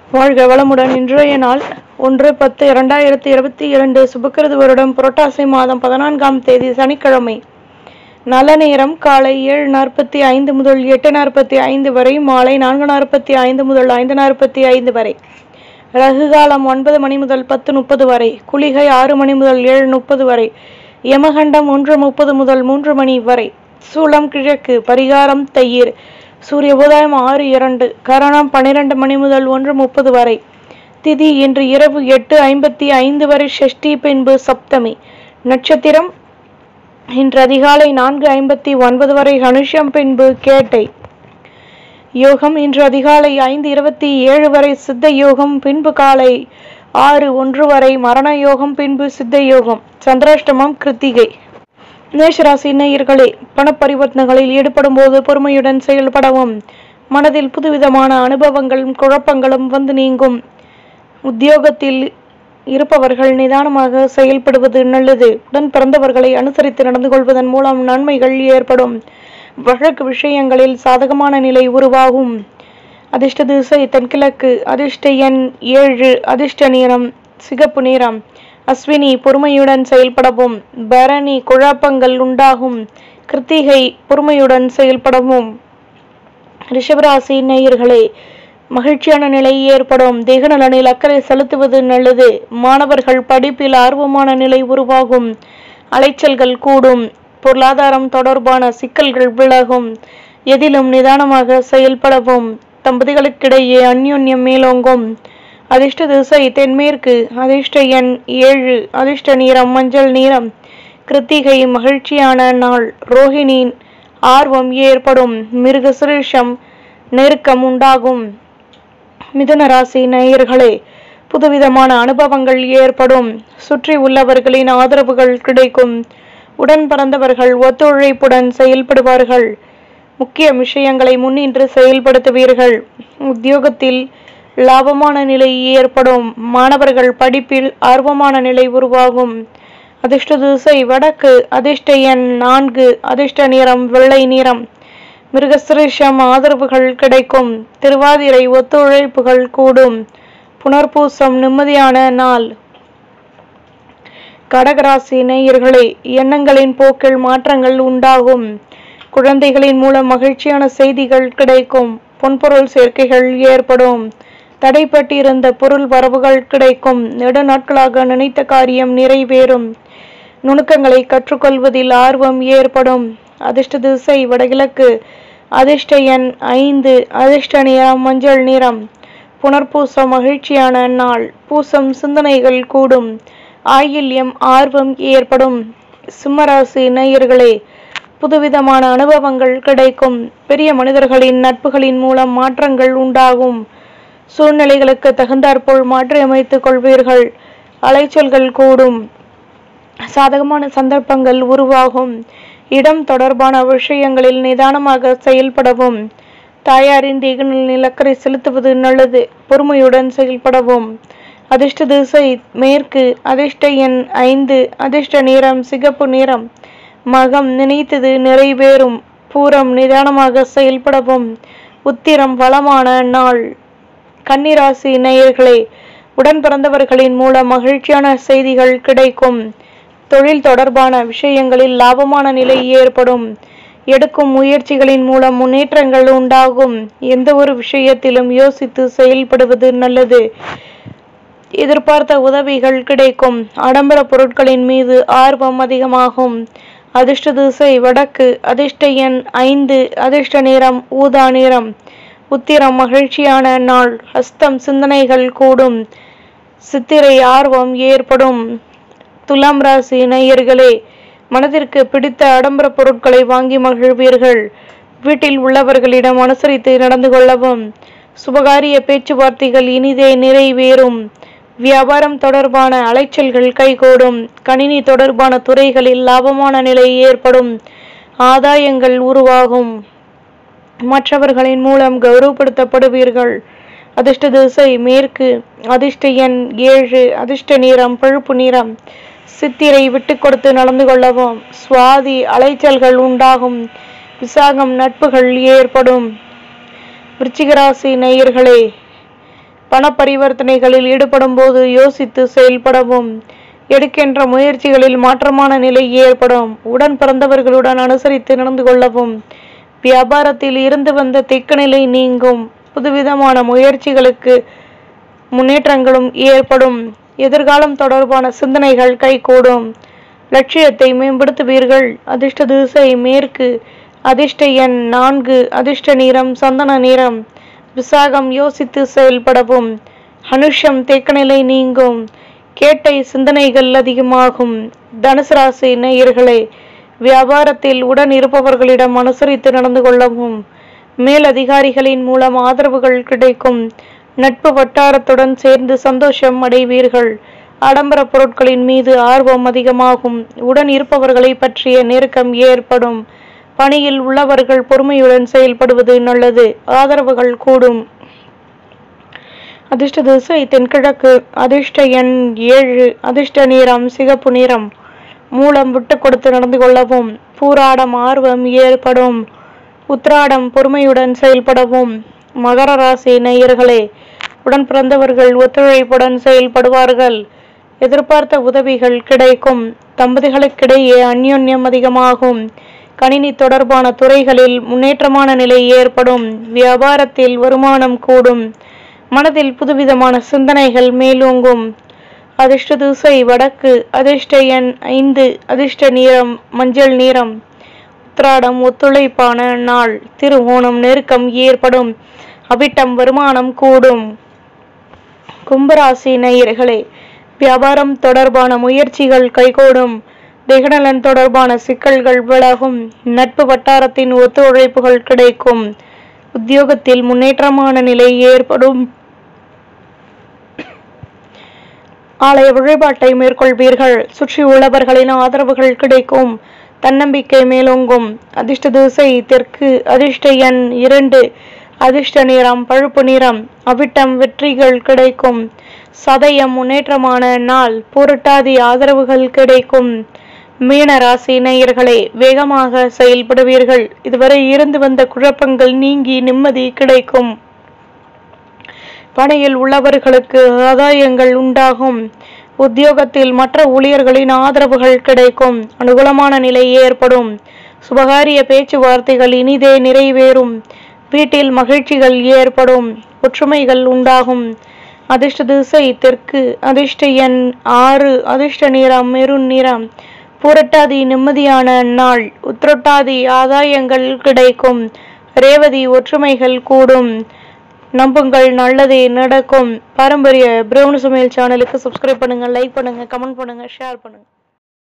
வாழ்க வளமுடன் இன்றைய நாள் ஒன்று பத்து இரண்டாயிரத்தி இருபத்தி இரண்டு சுபக்கிருது வருடம் புரட்டாசி மாதம் பதினான்காம் தேதி சனிக்கிழமை நல்ல நேரம் காலை ஏழு நாற்பத்தி ஐந்து முதல் எட்டு நாற்பத்தி ஐந்து வரை மாலை நான்கு நாற்பத்தி ஐந்து முதல் ஐந்து நாற்பத்தி ஐந்து வரை ரகு காலம் ஒன்பது மணி முதல் பத்து முப்பது வரை குளிகை ஆறு மணி முதல் ஏழு முப்பது வரை யமகண்டம் ஒன்று முப்பது முதல் மூன்று மணி வரை சூளம் கிழக்கு பரிகாரம் தயிர் சூரிய உதயம் ஆறு இரண்டு கரணம் பன்னிரண்டு மணி முதல் ஒன்று முப்பது வரை திதி இன்று இரவு எட்டு ஐம்பத்தி ஐந்து வரை ஷஷ்டி பின்பு சப்தமி நட்சத்திரம் இன்று அதிகாலை நான்கு ஐம்பத்தி ஒன்பது வரை அனுஷம் பின்பு கேட்டை யோகம் இன்று அதிகாலை ஐந்து இருபத்தி ஏழு வரை சித்த யோகம் பின்பு காலை ஆறு ஒன்று வரை மரண யோகம் பின்பு சித்த யோகம் சந்திராஷ்டமம் கிருத்திகை மேஷராசி நேயர்களே பணப்பரிவர்த்தனைகளில் ஈடுபடும் போது பொறுமையுடன் செயல்படவும் மனதில் புதுவிதமான அனுபவங்களும் குழப்பங்களும் வந்து நீங்கும் உத்தியோகத்தில் இருப்பவர்கள் நிதானமாக செயல்படுவது நல்லது உடன் பிறந்தவர்களை அனுசரித்து நடந்து கொள்வதன் மூலம் நன்மைகள் ஏற்படும் வழக்கு விஷயங்களில் சாதகமான நிலை உருவாகும் அதிர்ஷ்ட திசை தென்கிழக்கு அதிர்ஷ்ட எண் ஏழு அதிர்ஷ்ட நிறம் சிகப்பு நிறம் அஸ்வினி பொறுமையுடன் செயல்படவும் பரணி குழப்பங்கள் உண்டாகும் கிருத்திகை பொறுமையுடன் செயல்படவும் ரிஷபராசி நேயர்களே மகிழ்ச்சியான நிலை ஏற்படும் தேகநலனில் அக்கறை செலுத்துவது நல்லது மாணவர்கள் படிப்பில் ஆர்வமான நிலை உருவாகும் அலைச்சல்கள் கூடும் பொருளாதாரம் தொடர்பான சிக்கல்கள் விலகும் எதிலும் நிதானமாக செயல்படவும் தம்பதிகளுக்கிடையே அந்யோன்யம் மேலோங்கும் அதிர்ஷ்ட திசை தென்மேற்கு அதிர்ஷ்ட எண் ஏழு அதிர்ஷ்ட நிறம் மஞ்சள் நிறம் கிருத்திகை மகிழ்ச்சியான நாள் ரோஹிணியின் ஆர்வம் ஏற்படும் மிருகசுரேஷம் நெருக்கம் உண்டாகும் மிதுன ராசி நேயர்களே புதுவிதமான அனுபவங்கள் ஏற்படும் சுற்றி உள்ளவர்களின் ஆதரவுகள் கிடைக்கும் உடன் பிறந்தவர்கள் ஒத்துழைப்புடன் செயல்படுவார்கள் முக்கிய விஷயங்களை முன்னின்று செயல்படுத்துவீர்கள் உத்தியோகத்தில் லாபமான நிலை ஏற்படும் மாணவர்கள் படிப்பில் ஆர்வமான நிலை உருவாகும் அதிர்ஷ்ட திசை வடக்கு அதிர்ஷ்ட எண் நான்கு அதிர்ஷ்ட நிறம் வெள்ளை நிறம் மிருகசிரேஷம் ஆதரவுகள் கிடைக்கும் திருவாதிரை ஒத்துழைப்புகள் கூடும் புனர்பூசம் நிம்மதியான நாள் கடகராசி நேயர்களே எண்ணங்களின் போக்கில் மாற்றங்கள் உண்டாகும் குழந்தைகளின் மூலம் மகிழ்ச்சியான செய்திகள் கிடைக்கும் பொன்பொருள் சேர்க்கைகள் ஏற்படும் தடைப்பட்டிருந்த பொருள் வரவுகள் கிடைக்கும் நெடு நாட்களாக நினைத்த காரியம் நிறைவேறும் நுணுக்கங்களை கற்றுக்கொள்வதில் ஆர்வம் ஏற்படும் அதிர்ஷ்ட திசை வடகிழக்கு அதிர்ஷ்ட எண் ஐந்து அதிர்ஷ்ட நிறம் மஞ்சள் நிறம் புனர்பூசம் மகிழ்ச்சியான நாள் பூசம் சிந்தனைகள் கூடும் ஆயில்யம் ஆர்வம் ஏற்படும் சிம்மராசி நேயர்களே புதுவிதமான அனுபவங்கள் கிடைக்கும் பெரிய மனிதர்களின் நட்புகளின் மூலம் மாற்றங்கள் உண்டாகும் சூழ்நிலைகளுக்கு தகுந்தாற்போல் மாற்றியமைத்துக் கொள்வீர்கள் அலைச்சல்கள் கூடும் சாதகமான சந்தர்ப்பங்கள் உருவாகும் இடம் தொடர்பான விஷயங்களில் நிதானமாக செயல்படவும் தாயாரின் தேகனில் அக்கறை செலுத்துவது நல்லது பொறுமையுடன் செயல்படவும் அதிர்ஷ்ட திசை மேற்கு அதிர்ஷ்ட எண் ஐந்து அதிர்ஷ்ட நிறம் சிகப்பு நிறம் மகம் நினைத்தது நிறைவேறும் பூரம் நிதானமாக செயல்படவும் உத்திரம் வளமான நாள் கன்னிராசி நேயர்களே உடன் பிறந்தவர்களின் மூலம் மகிழ்ச்சியான செய்திகள் கிடைக்கும் தொழில் தொடர்பான விஷயங்களில் லாபமான நிலை ஏற்படும் எடுக்கும் முயற்சிகளின் மூலம் முன்னேற்றங்கள் உண்டாகும் எந்த ஒரு விஷயத்திலும் யோசித்து செயல்படுவது நல்லது எதிர்பார்த்த உதவிகள் கிடைக்கும் ஆடம்பர பொருட்களின் மீது ஆர்வம் அதிகமாகும் அதிர்ஷ்ட திசை வடக்கு அதிர்ஷ்ட எண் ஐந்து அதிர்ஷ்ட நிறம் ஊதா நிறம் உத்திரம் மகிழ்ச்சியான நாள் ஹஸ்தம் சிந்தனைகள் கூடும் சித்திரை ஆர்வம் ஏற்படும் துலாம் ராசி நேயர்களே மனதிற்கு பிடித்த ஆடம்பர பொருட்களை வாங்கி மகிழ்வீர்கள் வீட்டில் உள்ளவர்களிடம் அனுசரித்து நடந்து கொள்ளவும் சுபகாரிய பேச்சுவார்த்தைகள் இனிதே நிறைவேறும் வியாபாரம் தொடர்பான அலைச்சல்கள் கைகூடும் கணினி தொடர்பான துறைகளில் லாபமான நிலை ஏற்படும் ஆதாயங்கள் உருவாகும் மற்றவர்களின் மூலம் கௌரவப்படுத்தப்படுவீர்கள் அதிர்ஷ்ட திசை மேற்கு அதிர்ஷ்ட எண் ஏழு அதிர்ஷ்ட நிறம் பழுப்பு நிறம் சித்திரை விட்டு கொடுத்து நடந்து கொள்ளவும் சுவாதி அலைச்சல்கள் உண்டாகும் விசாகம் நட்புகள் ஏற்படும் விருச்சிகராசி நேயர்களே பண பரிவர்த்தனைகளில் ஈடுபடும் போது யோசித்து செயல்படவும் எடுக்கின்ற முயற்சிகளில் மாற்றமான நிலை ஏற்படும் உடன் பிறந்தவர்களுடன் அனுசரித்து நடந்து கொள்ளவும் வியாபாரத்தில் இருந்து வந்த திக்கு நிலை நீங்கும் புதுவிதமான முயற்சிகளுக்கு முன்னேற்றங்களும் ஏற்படும் எதிர்காலம் தொடர்பான சிந்தனைகள் கைகூடும் லட்சியத்தை மேம்படுத்துவீர்கள் அதிர்ஷ்ட திசை மேற்கு அதிர்ஷ்ட எண் நான்கு அதிர்ஷ்ட நிறம் சந்தன நிறம் விசாகம் யோசித்து செயல்படவும் அனுஷம் தேக்கநிலை நீங்கும் கேட்டை சிந்தனைகள் அதிகமாகும் தனுசு ராசி நேயர்களே வியாபாரத்தில் உடன் இருப்பவர்களிடம் அனுசரித்து நடந்து கொள்ளவும் மேலதிகாரிகளின் மூலம் ஆதரவுகள் கிடைக்கும் நட்பு வட்டாரத்துடன் சேர்ந்து சந்தோஷம் அடைவீர்கள் ஆடம்பர பொருட்களின் மீது ஆர்வம் அதிகமாகும் உடன் இருப்பவர்களை பற்றிய நெருக்கம் ஏற்படும் பணியில் உள்ளவர்கள் பொறுமையுடன் செயல்படுவது நல்லது ஆதரவுகள் கூடும் அதிர்ஷ்ட திசை தென்கிழக்கு அதிர்ஷ்ட எண் ஏழு அதிர்ஷ்ட நிறம் சிகப்பு நிறம் மூலம் விட்டு கொடுத்து நடந்து கொள்ளவும் பூராடம் ஆர்வம் ஏற்படும் உத்ராடம் பொறுமையுடன் செயல்படவும் மகர ராசி நேயர்களே உடன் பிறந்தவர்கள் ஒத்துழைப்புடன் செயல்படுவார்கள் எதிர்பார்த்த உதவிகள் கிடைக்கும் தம்பதிகளுக்கிடையே அந்யோன்யம் அதிகமாகும் கணினி தொடர்பான துறைகளில் முன்னேற்றமான நிலை ஏற்படும் வியாபாரத்தில் வருமானம் கூடும் மனதில் புதுவிதமான சிந்தனைகள் மேலோங்கும் அதிர்ஷ்ட திசை வடக்கு அதிர்ஷ்ட எண் ஐந்து அதிர்ஷ்ட நிறம் மஞ்சள் நிறம் உத்திராடம் ஒத்துழைப்பான நாள் திருவோணம் நெருக்கம் ஏற்படும் அவிட்டம் வருமானம் கூடும் கும்பராசி நேயர்களே வியாபாரம் தொடர்பான முயற்சிகள் கைகூடும் திகநலன் தொடர்பான சிக்கல்கள் விலகும் நட்பு வட்டாரத்தின் ஒத்துழைப்புகள் கிடைக்கும் உத்தியோகத்தில் முன்னேற்றமான நிலை ஏற்படும் ஆலய வழிபாட்டை மேற்கொள்வீர்கள் சுற்றி உள்ளவர்களின் ஆதரவுகள் கிடைக்கும் தன்னம்பிக்கை மேலோங்கும் அதிர்ஷ்ட திசை தெற்கு அதிர்ஷ்ட எண் இரண்டு அதிர்ஷ்ட நிறம் பழுப்பு நிறம் அவிட்டம் வெற்றிகள் கிடைக்கும் சதயம் முன்னேற்றமான நாள் புரட்டாதி ஆதரவுகள் கிடைக்கும் மீன ராசி நேயர்களே வேகமாக செயல்படுவீர்கள் இதுவரை இருந்து வந்த குழப்பங்கள் நீங்கி நிம்மதி கிடைக்கும் பணியில் உள்ளவர்களுக்கு ஆதாயங்கள் உண்டாகும் உத்தியோகத்தில் மற்ற ஊழியர்களின் ஆதரவுகள் கிடைக்கும் அனுகூலமான நிலை ஏற்படும் சுபகாரிய பேச்சுவார்த்தைகள் இனிதே நிறைவேறும் வீட்டில் மகிழ்ச்சிகள் ஏற்படும் ஒற்றுமைகள் உண்டாகும் அதிர்ஷ்ட திசை தெற்கு அதிர்ஷ்ட எண் ஆறு அதிர்ஷ்ட நிறம் மெருண் நிறம் புரட்டாதி நிம்மதியான நாள் உத்திரட்டாதி ஆதாயங்கள் கிடைக்கும் ரேவதி ஒற்றுமைகள் கூடும் நம்புங்கள் நல்லதே நடக்கும் பாரம்பரிய பிரவுன் சமையல் சேனலுக்கு சப்ஸ்கிரைப் பண்ணுங்க லைக் பண்ணுங்க கமெண்ட் பண்ணுங்க ஷேர் பண்ணுங்க